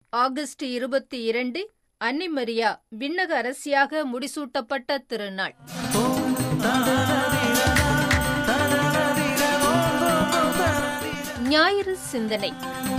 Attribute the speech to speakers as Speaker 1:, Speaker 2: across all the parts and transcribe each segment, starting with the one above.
Speaker 1: August இருபத்தி இரண்டு அன்னிமரியா விண்ணக அரசியாக முடிசூட்டப்பட்ட திருநாள் ஞாயிறு சிந்தனை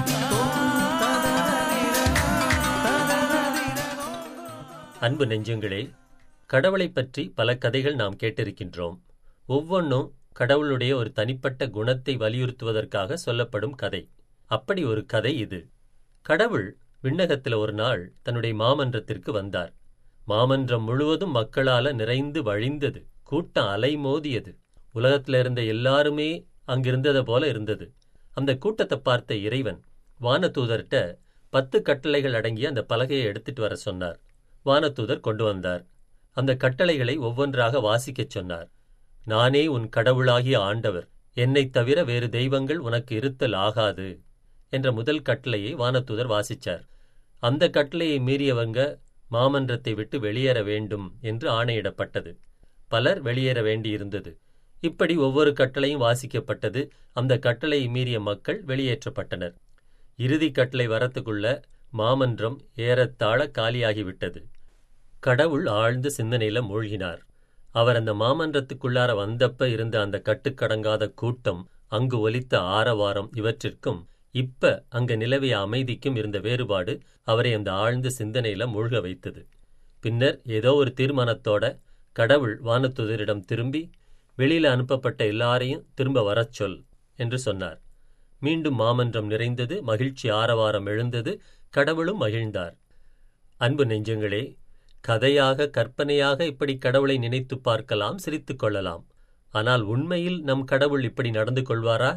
Speaker 2: அன்பு நெஞ்சங்களே கடவுளைப் பற்றி பல கதைகள் நாம் கேட்டிருக்கின்றோம் ஒவ்வொன்றும் கடவுளுடைய ஒரு தனிப்பட்ட குணத்தை வலியுறுத்துவதற்காக சொல்லப்படும் கதை அப்படி ஒரு கதை இது கடவுள் விண்ணகத்தில் ஒரு நாள் தன்னுடைய மாமன்றத்திற்கு வந்தார் மாமன்றம் முழுவதும் மக்களால நிறைந்து வழிந்தது கூட்டம் அலைமோதியது உலகத்துல இருந்த எல்லாருமே அங்கிருந்ததை போல இருந்தது அந்த கூட்டத்தை பார்த்த இறைவன் வானதூதர்கிட்ட பத்து கட்டளைகள் அடங்கிய அந்த பலகையை எடுத்துட்டு வர சொன்னார் வானதூதர் கொண்டு வந்தார் அந்த கட்டளைகளை ஒவ்வொன்றாக வாசிக்கச் சொன்னார் நானே உன் கடவுளாகிய ஆண்டவர் என்னைத் தவிர வேறு தெய்வங்கள் உனக்கு இருத்தல் ஆகாது என்ற முதல் கட்டளையை வானதூதர் வாசிச்சார் அந்த கட்டளையை மீறியவங்க மாமன்றத்தை விட்டு வெளியேற வேண்டும் என்று ஆணையிடப்பட்டது பலர் வெளியேற வேண்டியிருந்தது இப்படி ஒவ்வொரு கட்டளையும் வாசிக்கப்பட்டது அந்த கட்டளையை மீறிய மக்கள் வெளியேற்றப்பட்டனர் இறுதி கட்டளை வரத்துக்குள்ள மாமன்றம் ஏறத்தாழ காலியாகிவிட்டது கடவுள் ஆழ்ந்த சிந்தனையில மூழ்கினார் அவர் அந்த மாமன்றத்துக்குள்ளார வந்தப்ப இருந்த அந்த கட்டுக்கடங்காத கூட்டம் அங்கு ஒலித்த ஆரவாரம் இவற்றிற்கும் இப்ப அங்க நிலவிய அமைதிக்கும் இருந்த வேறுபாடு அவரை அந்த ஆழ்ந்த சிந்தனையில மூழ்க வைத்தது பின்னர் ஏதோ ஒரு தீர்மானத்தோட கடவுள் வானத்துதரிடம் திரும்பி வெளியில அனுப்பப்பட்ட எல்லாரையும் திரும்ப வரச் சொல் என்று சொன்னார் மீண்டும் மாமன்றம் நிறைந்தது மகிழ்ச்சி ஆரவாரம் எழுந்தது கடவுளும் மகிழ்ந்தார் அன்பு நெஞ்சங்களே கதையாக கற்பனையாக இப்படி கடவுளை நினைத்து பார்க்கலாம் சிரித்துக் கொள்ளலாம் ஆனால் உண்மையில் நம் கடவுள் இப்படி நடந்து கொள்வாரா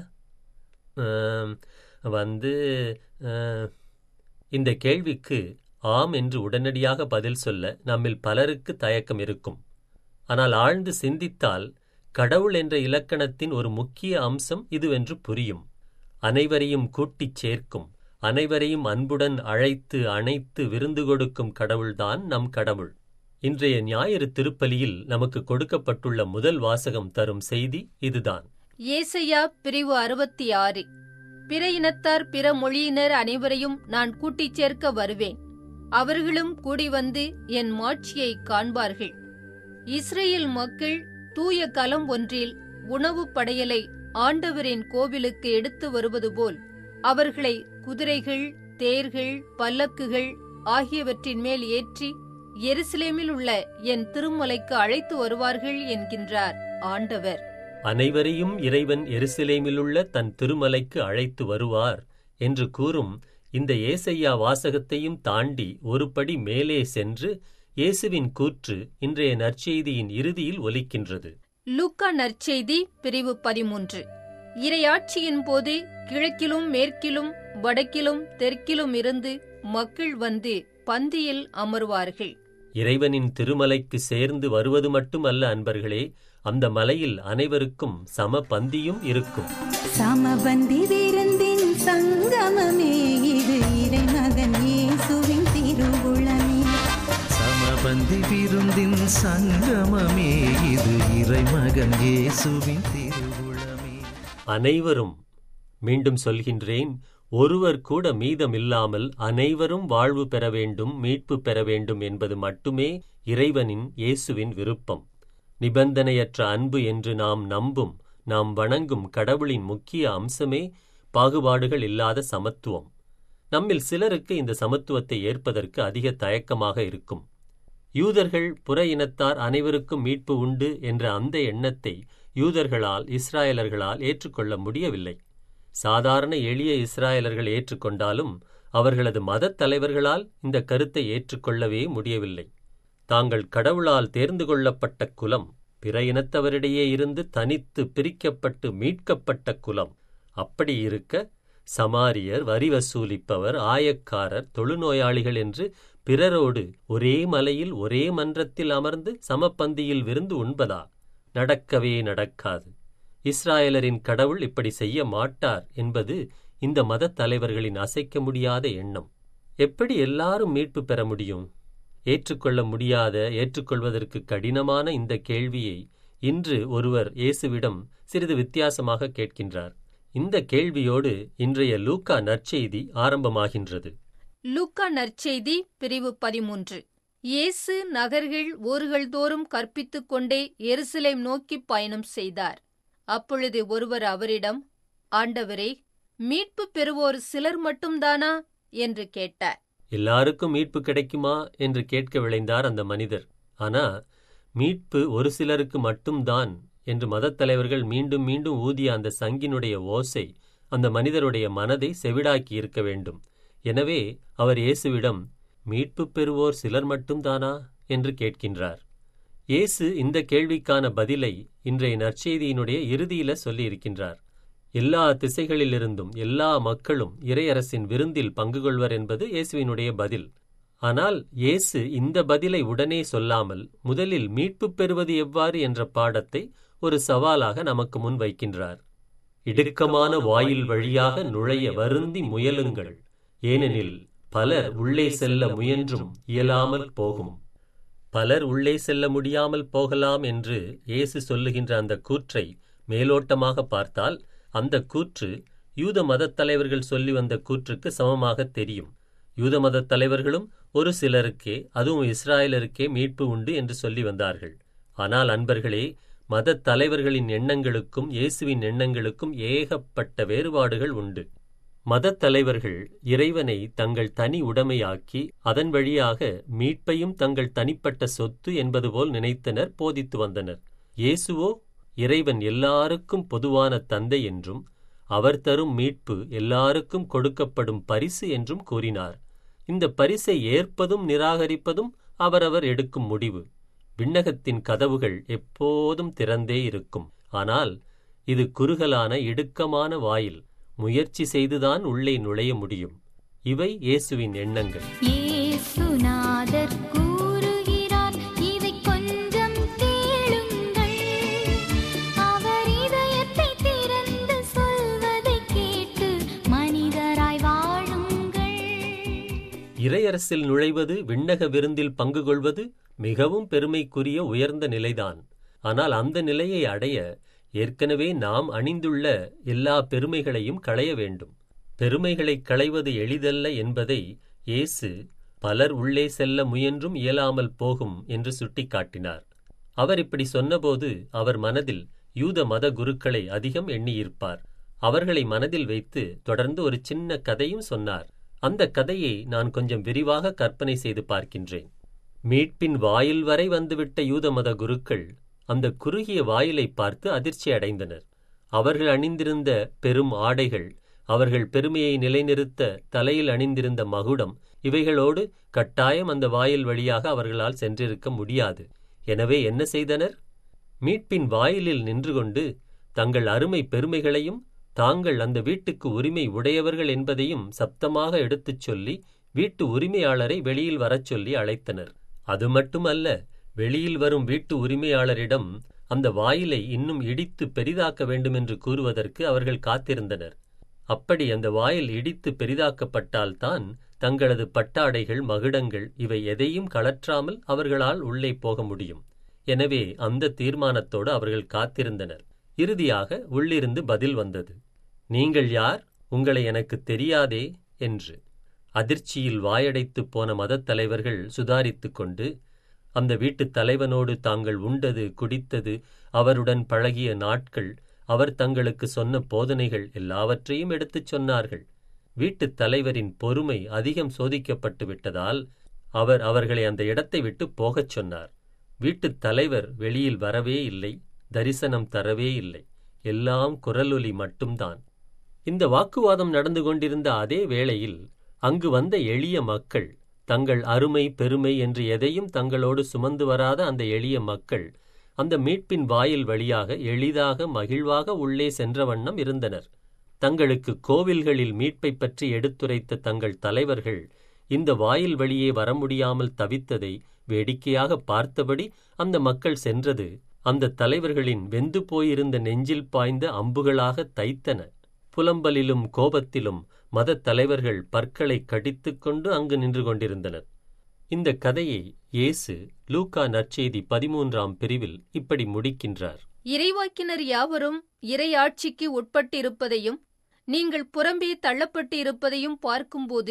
Speaker 2: ஆம், வந்து ஆ, இந்த கேள்விக்கு ஆம் என்று உடனடியாக பதில் சொல்ல நம்மில் பலருக்கு தயக்கம் இருக்கும் ஆனால் ஆழ்ந்து சிந்தித்தால் கடவுள் என்ற இலக்கணத்தின் ஒரு முக்கிய அம்சம் இதுவென்று புரியும் அனைவரையும் கூட்டிச் சேர்க்கும் அனைவரையும் அன்புடன் அழைத்து அணைத்து விருந்து கொடுக்கும் கடவுள்தான் நம் கடவுள் இன்றைய ஞாயிறு திருப்பலியில் நமக்கு கொடுக்கப்பட்டுள்ள முதல் வாசகம் தரும் செய்தி இதுதான்
Speaker 1: ஏசையா பிரிவு அறுபத்தி ஆறு பிற இனத்தார் பிற மொழியினர் அனைவரையும் நான் கூட்டிச் சேர்க்க வருவேன் அவர்களும் கூடி வந்து என் மாட்சியை காண்பார்கள் இஸ்ரேல் மக்கள் தூய கலம் ஒன்றில் உணவுப் படையலை ஆண்டவரின் கோவிலுக்கு எடுத்து வருவது போல் அவர்களை குதிரைகள் தேர்கள் பல்லக்குகள் ஆகியவற்றின் மேல் ஏற்றி எருசலேமில் உள்ள என் திருமலைக்கு அழைத்து வருவார்கள் என்கின்றார் ஆண்டவர்
Speaker 2: அனைவரையும் இறைவன் எருசலேமிலுள்ள தன் திருமலைக்கு அழைத்து வருவார் என்று கூறும் இந்த ஏசையா வாசகத்தையும் தாண்டி ஒரு படி மேலே சென்று இயேசுவின் கூற்று இன்றைய நற்செய்தியின் இறுதியில் ஒலிக்கின்றது
Speaker 1: லூக்கா நற்செய்தி பிரிவு பதிமூன்று இரையாட்சியின் போது கிழக்கிலும் மேற்கிலும் வடக்கிலும் தெற்கிலும் இருந்து மக்கள் வந்து பந்தியில் அமர்வார்கள்
Speaker 2: இறைவனின் திருமலைக்கு சேர்ந்து வருவது மட்டுமல்ல அன்பர்களே அந்த மலையில் அனைவருக்கும் சம பந்தியும் இருக்கும்
Speaker 3: சமபந்தி விருந்தின் சங்கமமே இது இறைமகன் இயேசுவின் திருவுளமே
Speaker 4: சமபந்தி விருந்தின் சங்கமமே இது இறைமகன் இயேசுவின் திருவுளமே
Speaker 2: அனைவரும் மீண்டும் சொல்கின்றேன் ஒருவர் கூட மீதமில்லாமல் அனைவரும் வாழ்வு பெற வேண்டும் மீட்பு பெற வேண்டும் என்பது மட்டுமே இறைவனின் இயேசுவின் விருப்பம் நிபந்தனையற்ற அன்பு என்று நாம் நம்பும் நாம் வணங்கும் கடவுளின் முக்கிய அம்சமே பாகுபாடுகள் இல்லாத சமத்துவம் நம்மில் சிலருக்கு இந்த சமத்துவத்தை ஏற்பதற்கு அதிக தயக்கமாக இருக்கும் யூதர்கள் புற இனத்தார் அனைவருக்கும் மீட்பு உண்டு என்ற அந்த எண்ணத்தை யூதர்களால் இஸ்ராயலர்களால் ஏற்றுக்கொள்ள முடியவில்லை சாதாரண எளிய இஸ்ராயலர்கள் ஏற்றுக்கொண்டாலும் அவர்களது மதத் தலைவர்களால் இந்த கருத்தை ஏற்றுக்கொள்ளவே முடியவில்லை தாங்கள் கடவுளால் தேர்ந்து கொள்ளப்பட்ட குலம் பிற இனத்தவரிடையே இருந்து தனித்து பிரிக்கப்பட்டு மீட்கப்பட்ட குலம் அப்படி இருக்க சமாரியர் வரி வசூலிப்பவர் ஆயக்காரர் தொழுநோயாளிகள் என்று பிறரோடு ஒரே மலையில் ஒரே மன்றத்தில் அமர்ந்து சமப்பந்தியில் விருந்து உண்பதா நடக்கவே நடக்காது இஸ்ராயலரின் கடவுள் இப்படி செய்ய மாட்டார் என்பது இந்த மதத் தலைவர்களின் அசைக்க முடியாத எண்ணம் எப்படி எல்லாரும் மீட்பு பெற முடியும் ஏற்றுக்கொள்ள முடியாத ஏற்றுக்கொள்வதற்கு கடினமான இந்த கேள்வியை இன்று ஒருவர் இயேசுவிடம் சிறிது வித்தியாசமாக கேட்கின்றார் இந்த கேள்வியோடு இன்றைய லூக்கா நற்செய்தி ஆரம்பமாகின்றது
Speaker 1: லூக்கா நற்செய்தி பிரிவு பதிமூன்று இயேசு நகர்கள் ஊர்கள் தோறும் கற்பித்துக் கொண்டே எருசலேம் நோக்கி பயணம் செய்தார் அப்பொழுது ஒருவர் அவரிடம் ஆண்டவரே மீட்பு பெறுவோர் சிலர் மட்டும்தானா என்று கேட்டார்
Speaker 2: எல்லாருக்கும் மீட்பு கிடைக்குமா என்று கேட்க விளைந்தார் அந்த மனிதர் ஆனா மீட்பு ஒரு சிலருக்கு மட்டும்தான் என்று மதத் தலைவர்கள் மீண்டும் மீண்டும் ஊதிய அந்த சங்கினுடைய ஓசை அந்த மனிதருடைய மனதை செவிடாக்கி இருக்க வேண்டும் எனவே அவர் இயேசுவிடம் மீட்பு பெறுவோர் சிலர் மட்டும்தானா என்று கேட்கின்றார் இயேசு இந்த கேள்விக்கான பதிலை இன்றைய நற்செய்தியினுடைய இறுதியில சொல்லி இருக்கின்றார் எல்லா திசைகளிலிருந்தும் எல்லா மக்களும் இறையரசின் விருந்தில் பங்கு கொள்வர் என்பது இயேசுவினுடைய பதில் ஆனால் இயேசு இந்த பதிலை உடனே சொல்லாமல் முதலில் மீட்பு பெறுவது எவ்வாறு என்ற பாடத்தை ஒரு சவாலாக நமக்கு முன் வைக்கின்றார் இடுக்கமான வாயில் வழியாக நுழைய வருந்தி முயலுங்கள் ஏனெனில் பலர் உள்ளே செல்ல முயன்றும் இயலாமல் போகும் பலர் உள்ளே செல்ல முடியாமல் போகலாம் என்று இயேசு சொல்லுகின்ற அந்த கூற்றை மேலோட்டமாக பார்த்தால் அந்த கூற்று யூத மதத் தலைவர்கள் சொல்லி வந்த கூற்றுக்கு சமமாக தெரியும் யூத மதத் தலைவர்களும் ஒரு சிலருக்கே அதுவும் இஸ்ராயலருக்கே மீட்பு உண்டு என்று சொல்லி வந்தார்கள் ஆனால் அன்பர்களே மதத் தலைவர்களின் எண்ணங்களுக்கும் இயேசுவின் எண்ணங்களுக்கும் ஏகப்பட்ட வேறுபாடுகள் உண்டு மதத் தலைவர்கள் இறைவனை தங்கள் தனி உடைமையாக்கி அதன் வழியாக மீட்பையும் தங்கள் தனிப்பட்ட சொத்து என்பது போல் நினைத்தனர் போதித்து வந்தனர் இயேசுவோ இறைவன் எல்லாருக்கும் பொதுவான தந்தை என்றும் அவர் தரும் மீட்பு எல்லாருக்கும் கொடுக்கப்படும் பரிசு என்றும் கூறினார் இந்த பரிசை ஏற்பதும் நிராகரிப்பதும் அவரவர் எடுக்கும் முடிவு விண்ணகத்தின் கதவுகள் எப்போதும் திறந்தே இருக்கும் ஆனால் இது குறுகலான இடுக்கமான வாயில் முயற்சி செய்துதான் உள்ளே நுழைய முடியும் இவை இயேசுவின் எண்ணங்கள்
Speaker 5: இயேசுநாதர் கூறுகிறார் இதை கொஞ்சம் கேளுங்கள் அவர் இதயத்தை திறந்து சொல்வதை கேட்டு மனிதராய் வாழுங்கள்
Speaker 2: இறையரசில் நுழைவது விண்ணக விருந்தில் பங்கு கொள்வது மிகவும் பெருமைக்குரிய உயர்ந்த நிலைதான் ஆனால் அந்த நிலையை அடைய ஏற்கனவே நாம் அணிந்துள்ள எல்லா பெருமைகளையும் களைய வேண்டும் பெருமைகளைக் களைவது எளிதல்ல என்பதை இயேசு பலர் உள்ளே செல்ல முயன்றும் இயலாமல் போகும் என்று சுட்டிக்காட்டினார் அவர் இப்படி சொன்னபோது அவர் மனதில் யூத மத குருக்களை அதிகம் எண்ணியிருப்பார் அவர்களை மனதில் வைத்து தொடர்ந்து ஒரு சின்ன கதையும் சொன்னார் அந்த கதையை நான் கொஞ்சம் விரிவாக கற்பனை செய்து பார்க்கின்றேன் மீட்பின் வாயில் வரை வந்துவிட்ட யூத மத குருக்கள் அந்த குறுகிய வாயிலை பார்த்து அதிர்ச்சி அடைந்தனர் அவர்கள் அணிந்திருந்த பெரும் ஆடைகள் அவர்கள் பெருமையை நிலைநிறுத்த தலையில் அணிந்திருந்த மகுடம் இவைகளோடு கட்டாயம் அந்த வாயில் வழியாக அவர்களால் சென்றிருக்க முடியாது எனவே என்ன செய்தனர் மீட்பின் வாயிலில் நின்று கொண்டு தங்கள் அருமை பெருமைகளையும் தாங்கள் அந்த வீட்டுக்கு உரிமை உடையவர்கள் என்பதையும் சப்தமாக எடுத்துச் சொல்லி வீட்டு உரிமையாளரை வெளியில் வரச் சொல்லி அழைத்தனர் அது மட்டுமல்ல வெளியில் வரும் வீட்டு உரிமையாளரிடம் அந்த வாயிலை இன்னும் இடித்து பெரிதாக்க வேண்டுமென்று கூறுவதற்கு அவர்கள் காத்திருந்தனர் அப்படி அந்த வாயில் இடித்து பெரிதாக்கப்பட்டால்தான் தங்களது பட்டாடைகள் மகுடங்கள் இவை எதையும் கழற்றாமல் அவர்களால் உள்ளே போக முடியும் எனவே அந்த தீர்மானத்தோடு அவர்கள் காத்திருந்தனர் இறுதியாக உள்ளிருந்து பதில் வந்தது நீங்கள் யார் உங்களை எனக்கு தெரியாதே என்று அதிர்ச்சியில் வாயடைத்துப் போன மதத் தலைவர்கள் சுதாரித்துக் கொண்டு அந்த வீட்டுத் தலைவனோடு தாங்கள் உண்டது குடித்தது அவருடன் பழகிய நாட்கள் அவர் தங்களுக்கு சொன்ன போதனைகள் எல்லாவற்றையும் எடுத்துச் சொன்னார்கள் வீட்டுத் தலைவரின் பொறுமை அதிகம் சோதிக்கப்பட்டு விட்டதால் அவர் அவர்களை அந்த இடத்தை விட்டு போகச் சொன்னார் வீட்டுத் தலைவர் வெளியில் வரவே இல்லை தரிசனம் தரவே இல்லை எல்லாம் குரலொலி மட்டும்தான் இந்த வாக்குவாதம் நடந்து கொண்டிருந்த அதே வேளையில் அங்கு வந்த எளிய மக்கள் தங்கள் அருமை பெருமை என்று எதையும் தங்களோடு சுமந்து வராத அந்த எளிய மக்கள் அந்த மீட்பின் வாயில் வழியாக எளிதாக மகிழ்வாக உள்ளே சென்ற வண்ணம் இருந்தனர் தங்களுக்கு கோவில்களில் மீட்பைப் பற்றி எடுத்துரைத்த தங்கள் தலைவர்கள் இந்த வாயில் வழியே வர முடியாமல் தவித்ததை வேடிக்கையாக பார்த்தபடி அந்த மக்கள் சென்றது அந்த தலைவர்களின் வெந்து போயிருந்த நெஞ்சில் பாய்ந்த அம்புகளாக தைத்தன புலம்பலிலும் கோபத்திலும் மதத் தலைவர்கள் பற்களை கடித்துக் கொண்டு அங்கு நின்று கொண்டிருந்தனர் இந்த கதையை இயேசு லூக்கா நற்செய்தி பதிமூன்றாம் பிரிவில் இப்படி முடிக்கின்றார்
Speaker 1: இறைவாக்கினர் யாவரும் இறையாட்சிக்கு உட்பட்டிருப்பதையும் நீங்கள் புறம்பே தள்ளப்பட்டு இருப்பதையும் பார்க்கும்போது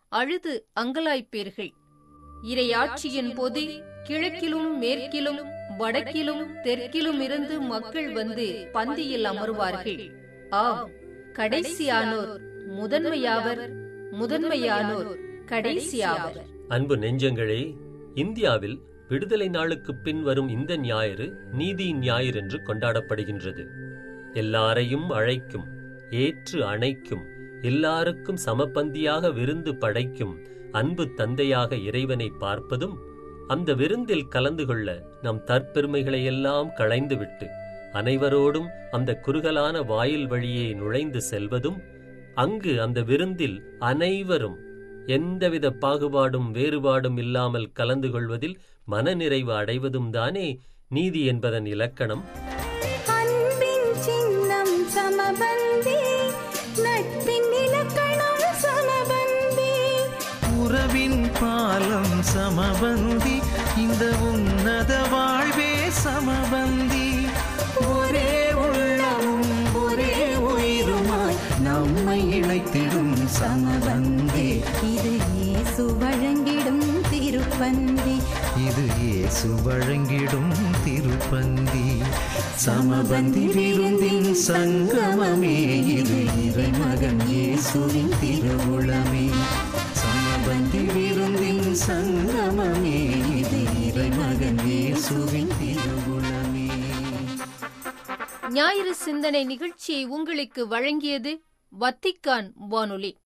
Speaker 1: அழுது அங்கலாய்ப்பீர்கள் இரையாட்சியின் போது கிழக்கிலும் மேற்கிலும் வடக்கிலும் தெற்கிலும் இருந்து மக்கள் வந்து பந்தியில் அமர்வார்கள் ஆம் கடைசியானோர் முதன்மையாவர் முதன்மையானோர் கடைசியாவர்
Speaker 2: அன்பு நெஞ்சங்களே இந்தியாவில் விடுதலை நாளுக்குப் பின் வரும் இந்த ஞாயிறு நீதி ஞாயிறு என்று கொண்டாடப்படுகின்றது எல்லாரையும் அழைக்கும் ஏற்று அணைக்கும் எல்லாருக்கும் சமபந்தியாக விருந்து படைக்கும் அன்பு தந்தையாக இறைவனை பார்ப்பதும் அந்த விருந்தில் கலந்து கொள்ள நம் தற்பெருமைகளையெல்லாம் களைந்துவிட்டு அனைவரோடும் அந்த குறுகலான வாயில் வழியே நுழைந்து செல்வதும் அங்கு அந்த விருந்தில் அனைவரும் எந்தவித பாகுபாடும் வேறுபாடும் இல்லாமல் கலந்து கொள்வதில் மனநிறைவு அடைவதும் தானே நீதி என்பதன் இலக்கணம்
Speaker 3: அன்பின் சின்னம் சமபந்தி நட்பின் இலக்கணம் சமபந்தி
Speaker 4: உறவின் பாலம் சமபந்தி இந்த உன்னத வாழ்வே சமபந்தி ஒரே உள்ளமும் ஒரே உயிருமாய் நம்மை இணைத்திடும் சமபந்தி
Speaker 3: இது இயேசு வழங்கிடும் திருப்பந்தி
Speaker 4: இது இயேசு வழங்கிடும் திருப்பந்தி சமபந்தி விருந்தின் சங்கமமே இது இறைமகன் இயேசுவின் திருவுளமே சமபந்தி விருந்தின் சங்கமமே இது இறைமகன் இயேசுவின் திருவுளமே
Speaker 1: ஞாயிறு சிந்தனை நிகழ்ச்சியை உங்களுக்கு வழங்கியது வத்திக்கான் வானொலி